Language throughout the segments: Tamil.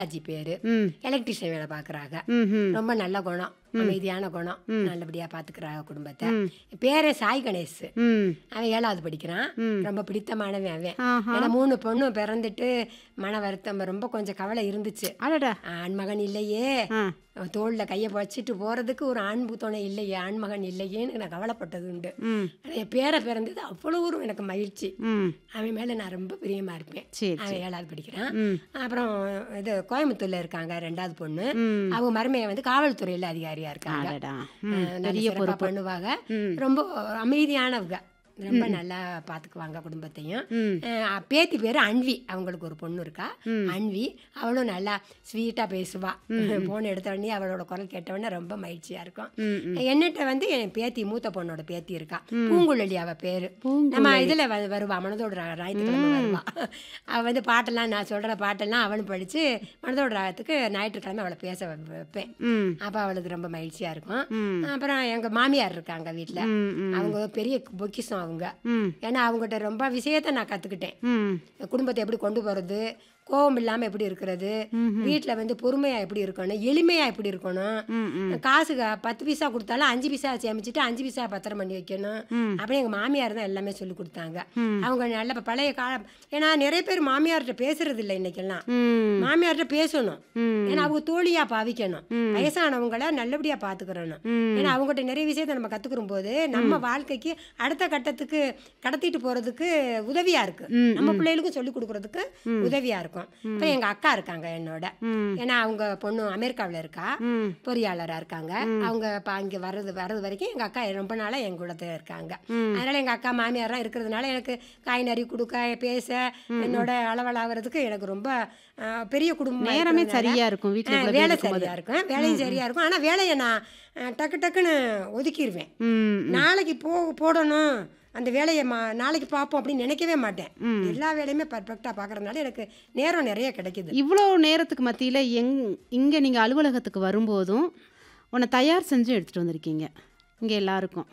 அஜி பேரு ம் எலக்ட்ரிஷியன் வேலை பார்க்குறாங்க ம்ஹும். ரொம்ப நல்ல குணம் அமைதியான குணம் நல்லபடியா பாத்துக்கிறாங்க குடும்பத்தை பேரன் சாய் கணேஷ் ம் அவன் ஏழாவது படிக்கிறான் ரொம்ப பிடித்தமானவன் அவன் ஆஹா. ஏன்னா மூணு பொண்ணு பிறந்துட்டு மன வருத்தம் ரொம்ப கொஞ்சம் கவலை இருந்துச்சு அடடா ஆண்மகன் இல்லையே ஆ தோளில் கையை வச்சுட்டு போறதுக்கு ஒரு ஆண் துணை இல்லையே ஆண்மகன் இல்லையேன்னு நான் கவலைப்பட்டது உண்டு ம் ஆனா என் பேரை பிறந்தது அவ்வளோ ஒரு எனக்கு மகிழ்ச்சி ம் அவன் மேலே நான் ரொம்ப பிரியமா இருப்பேன் சரி அவன் ஏழாவது படிக்கிறான் ம் அப்புறம் இது கோயம்புத்தூர்ல இருக்காங்க ரெண்டாவது பொண்ணு ம் அவங்க மருமையை வந்து காவல்துறையில அதிகாரியா இருக்காங்க அடடா அஹ் ம் நல்ல பெரிய சிறப்பா பொறுப்பு பண்ணுவாங்க ம் ரொம்ப அமைதியானவங்க ரொம்ப நல்லா பாத்துக்குவாங்க குடும்பத்தையும் ம் அஹ் பேத்தி பேரு அன்வி அவங்களுக்கு ஒரு பொண்ணு இருக்கா ம். அன்வி அவளும் நல்லா ஸ்வீட்டா பேசுவா போன் எடுத்த உடனே அவளோட குரல் கேட்ட உடனே ரொம்ப மகிழ்ச்சியா இருக்கும் ம் ம் என்னட்ட வந்து என் பேத்தி மூத்த பொண்ணோட பேத்தி இருக்கா பூங்குழலி அவ பேரு பூங்குழலி. நம்ம இதுல வ- வருவா மனதோட ரா- ஞாயிற்றுக்கிழமை வருவா அவ வந்து பாட்டெல்லாம் நான் சொல்ற பாட்டெல்லாம் அவளும் படிச்சு மனதோட ராகத்துக்கு ஞாயிற்றுக்கிழமை அவளை பேச வ- வைப்பேன் ம் அப்ப அவளுக்கு ரொம்ப மகிழ்ச்சியா இருக்கும் ம் அப்புறம் எங்க மாமியார் இருக்காங்க வீட்ல ம் ம் அவங்க பெரிய பொக்கிஷம் அவங்க ம் ஏன்னா அவங்ககிட்ட ரொம்ப விஷயத்த நான் கத்துக்கிட்டேன் ம் குடும்பத்தை எப்படி கொண்டு போறது கோபம் இல்லாம எப்படி இருக்கிறது வீட்ல வந்து பொறுமையா எப்படி இருக்கணும் எளிமையா எப்படி இருக்கணும் ம் ம் காசு க- பத்து பைசா கொடுத்தாலும் அஞ்சு பைசா சேமிச்சுட்டு அஞ்சு பைசா பத்திரம் பண்ணி வைக்கணும் ம். அப்படி எங்க மாமியார் தான் எல்லாமே சொல்லி கொடுத்தாங்க ம். அவங்க நல்ல ப- பழைய காலம் ஏன்னா நிறைய பேர் மாமியார்கிட்ட பேசுறது இல்லை இன்னைக்கெல்லாம் ம் மாமியார்கிட்ட பேசணும் ம் ஏன்னா அவங்க தோழியா பாவிக்கணும் வயசானவங்கள நல்லபடியா பாத்துக்கிறணும் ம். ஏன்னா அவங்ககிட்ட நிறைய விஷயத்தை நம்ம கத்துக்கிற போது நம்ம வாழ்க்கைக்கு அடுத்த கட்டத்துக்கு கடத்திட்டு போறதுக்கு உதவியா இருக்கு ம், நம்ம பிள்ளைகளுக்கும் சொல்லி கொடுக்கறதுக்கு உதவியா இருக்கும் இப்போ எங்க அக்கா இருக்காங்க என்னோட ம் ஏன்னா அவங்க பொண்ணு அமெரிக்காவில் இருக்கா ம் பொறியாளராக இருக்காங்க அவங்க இப்போ அங்கே வர்றது வர்றது வரைக்கும் எங்கள் அக்கா ரொம்ப நாளாக என் கூட தான் இருக்காங்க ம். அதனால எங்கள் அக்கா மாமியார்லாம் இருக்கிறதுனால எனக்கு காய் நறி கொடுக்க பேச என்னோட அளவலாகிறதுக்கு எனக்கு ரொம்ப அஹ், பெரிய குடும்பம் நேரமே சரியா இருக்கும் வீட்ல இவ்வளவு பேர் வேலை இருக்கும்போது சரியா இருக்கும் வேலையும் சரியா இருக்கும் ஆனால் வேலையை நான் அஹ், டக்கு டக்குன்னு ஒதுக்கிடுவேன் ம் நாளைக்கு போ போடணும் அந்த வேலையை மா நாளைக்கு பார்ப்போம் அப்படின்னு நினைக்கவே மாட்டேன் எல்லா வேலையுமே பர்ஃபெக்டாக பார்க்கறதுனால எனக்கு நேரம் நிறைய கிடைக்குது இவ்வளோ நேரத்துக்கு மத்தியில் எங் இங்கே நீங்கள் அலுவலகத்துக்கு வரும்போதும் உன்னை தயார் செஞ்சு எடுத்துகிட்டு வந்திருக்கீங்க இங்கே எல்லாருக்கும்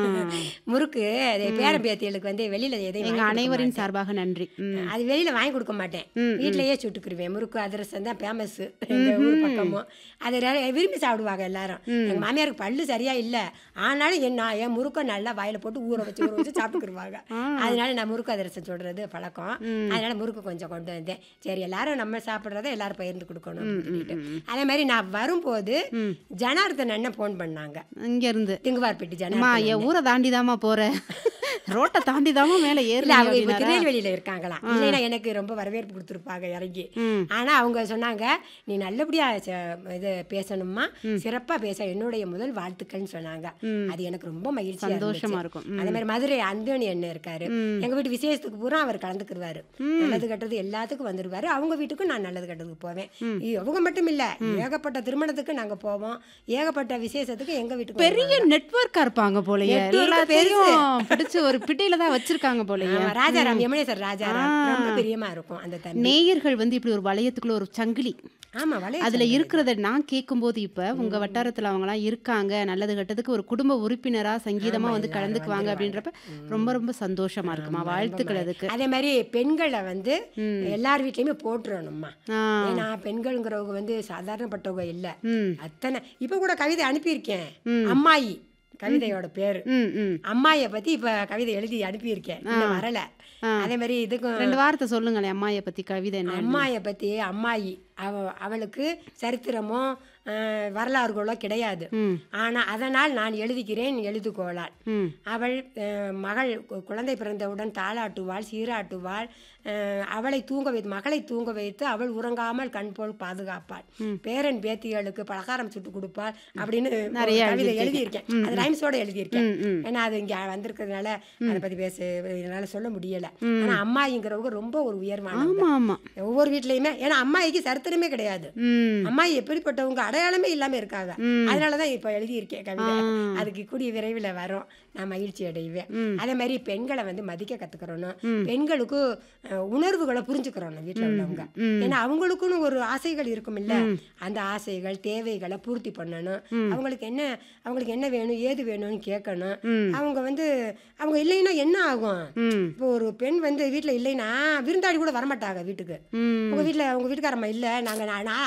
முறுக்கு அது பேரன் பேத்திகளுக்கு வந்து வெளியில எதையும் எங்கள் வாங்கி கொடுக்க அனைவரின் மாட்டேன். சார்பாக நன்றி ம் அது வெளியில வாங்கி கொடுக்க மாட்டேன் ம், வீட்லயே சுட்டுக்குருவேன் முறுக்கு அதிரசம் தான் ஃபேமஸ் எங்க ஊர் பக்கமும் அது நிறைய விரும்பி சாப்பிடுவாங்க எல்லாரும் எங்க மாமியாருக்கு பல்லு சரியா இல்ல ஆனாலும் என்ன என் முறுக்கை நல்லா வாயில போட்டு ஊற வச்சு ஊற வச்சு சாப்பிட்டுக்குருவாங்க அதனால நான் முறுக்கு அதிரசம் சொல்றது பழக்கம் அதனால முறுக்கு கொஞ்சம் கொண்டு வந்தேன் சரி எல்லாரும் நம்ம சாப்பிட்றத எல்லாரும் பகிர்ந்து கொடுக்கணும் அப்படின்னு சொல்லிட்டு அதே மாதிரி நான் வரும்போது ஜனார்தன் அண்ணன் ஃபோன் பண்ணாங்க இங்கேருந்து திங்குவார்பேட்டி அம்மா ஜனார்தன் என் ஊரை தாண்டிதாம்மா போற ரோட்டை தாண்டிதாம்மா மேலே இல்ல ஏறல அவங்க இப்ப திருநெல்வேலியில இருக்காங்களாம் இல்லைன்னா எனக்கு ரொம்ப வரவேற்பு கொடுத்துருப்பாங்க இறங்கி ம். ஆனா அவங்க சொன்னாங்க நீ நல்லபடியா ச- இது பேசணுமா சிறப்பா பேச என்னுடைய முதல் வாழ்த்துக்கள்னு சொன்னாங்க அது எனக்கு ரொம்ப மகிழ்ச்சியா சந்தோஷமா இருந்துச்சு. இருக்கும் அதே மாதிரி மதுரை அந்தோணி அண்ணன் இருக்காரு எங்க வீட்டு விசேஷத்துக்கு பூரா அவர் கலந்துக்குருவாரு நல்லது கெட்டது எல்லாத்துக்கும் வந்துருவாரு அவங்க வீட்டுக்கும் நான் நல்லது கெட்டதுக்கு போவேன் இ- அவங்க மட்டும் இல்ல ஏகப்பட்ட திருமணத்துக்கு நாங்க போவோம் ஏகப்பட்ட விசேஷத்துக்கு எங்க வீட்டுக்கு பெரிய நெட்வொர்க்கா இருப்பாங்க போலயே Network எல்லாத்தையும் பிடிச்சு ஒரு பிடியில தான் வச்சிருக்காங்க போலயே ஆமா, ராஜாராம் யமுனேஸ்வர் ராஜாராம் ரொம்ப பிரியமா இருக்கும் அந்த தம்பி நேயர்கள் வந்து இப்படி ஒரு வளையத்துக்குள்ள ஒரு சங்கிலி ஆமா வளைய அதுல இருக்கிறத நான் கேட்கும்போது இப்ப உங்க வட்டாரத்துல அவங்கலாம் இருக்காங்க நல்லது கெட்டதுக்கு ஒரு குடும்ப உறுப்பினரா சங்கீதமா வந்து கலந்துக்குவாங்க அப்படின்றப்ப ரொம்ப ரொம்ப சந்தோஷமா இருக்குமா வாழ்த்துக்கள் அதுக்கு அதே மாதிரி பெண்களை வந்து எல்லார் வீட்லயுமே போட்டுறணும்மா ஆ, ஏன்னா பெண்கள்ங்கிறவங்க வந்து சாதாரணப்பட்டவங்க இல்ல ம் அத்தனை இப்ப கூட கவிதை அனுப்பியிருக்கேன் அம்மாயி கவிதையோட பேரு ம் ம் அம்மாயை பத்தி இப்ப கவிதை எழுதி அனுப்பியிருக்கேன் இன்னும் வரல அதே மாதிரி இதுக்கும் ரெண்டு வார்த்தை சொல்லுங்களேன் அம்மாயை பத்தி கவிதை என்ன அம்மாயை பத்தி அம்மாயி அவ அவளுக்கு சரித்திரமோ அஹ், வரலாறுகளோ கிடையாது ம் ஆனா அதனால் நான் எழுதுகிறேன் எழுதுகோளால் ம் அவள் அஹ், மகள் கு- குழந்தை பிறந்தவுடன் தாளாட்டுவாள் சீராட்டுவாள் அஹ், அவளை தூங்க வைத்து மகளை தூங்க வைத்து அவள் உறங்காமல் கண் போல் பாதுகாப்பாள் பேரன் பேத்திகளுக்கு பலகாரம் சுட்டு கொடுப்பாள் அப்படின்னு ஒரு நிறைய கவிதை எழுதியிருக்கேன் அது ரைம்ஸோட எழுதியிருக்கேன் ம், ம். ஏன்னா அது இங்க வந்திருக்கிறதுனால அதை பத்தி பேச என்னால சொல்ல முடியல ஆனா அம்மாயிங்கிறவங்க ரொம்ப ஒரு உயர்வானவங்க ஆமா ஆமா ஒவ்வொரு வீட்லயுமே ஏன்னா அம்மாயிக்கு சரித்திரமே கிடையாது ம் அம்மாயி எப்படிப்பட்டவங்க அடையாளமே இல்லாம இருக்காங்க ம். அதனாலதான் இப்ப எழுதியிருக்கேன் கவிதை ஆ. அதுக்கு கூடிய விரைவில் வரும் நான் மகிழ்ச்சி அடைவேன் அதே மாதிரி பெண்களை வந்து மதிக்க கத்துக்கிறணும் பெண்களுக்கு அஹ், உணர்வுகளை புரிஞ்சுக்கிறணும் வீட்டில் உள்ளவங்க ஏன்னா அவங்களுக்குன்னு ஒரு ஆசைகள் இருக்கும் இல்ல அந்த ஆசைகள் தேவைகளை பூர்த்தி பண்ணணும் அவங்களுக்கு என்ன அவங்களுக்கு என்ன வேணும் ஏது வேணும்னு கேட்கணும் அவங்க வந்து அவங்க இல்லைன்னா என்ன ஆகும் ம் இப்போ ஒரு பெண் வந்து வீட்டில் இல்லைன்னா விருந்தாளி கூட வரமாட்டாங்க வீட்டுக்கு ம் உங்க வீட்டில் உங்க வீட்டுக்காரம்மா இல்லை நாங்கள் நான்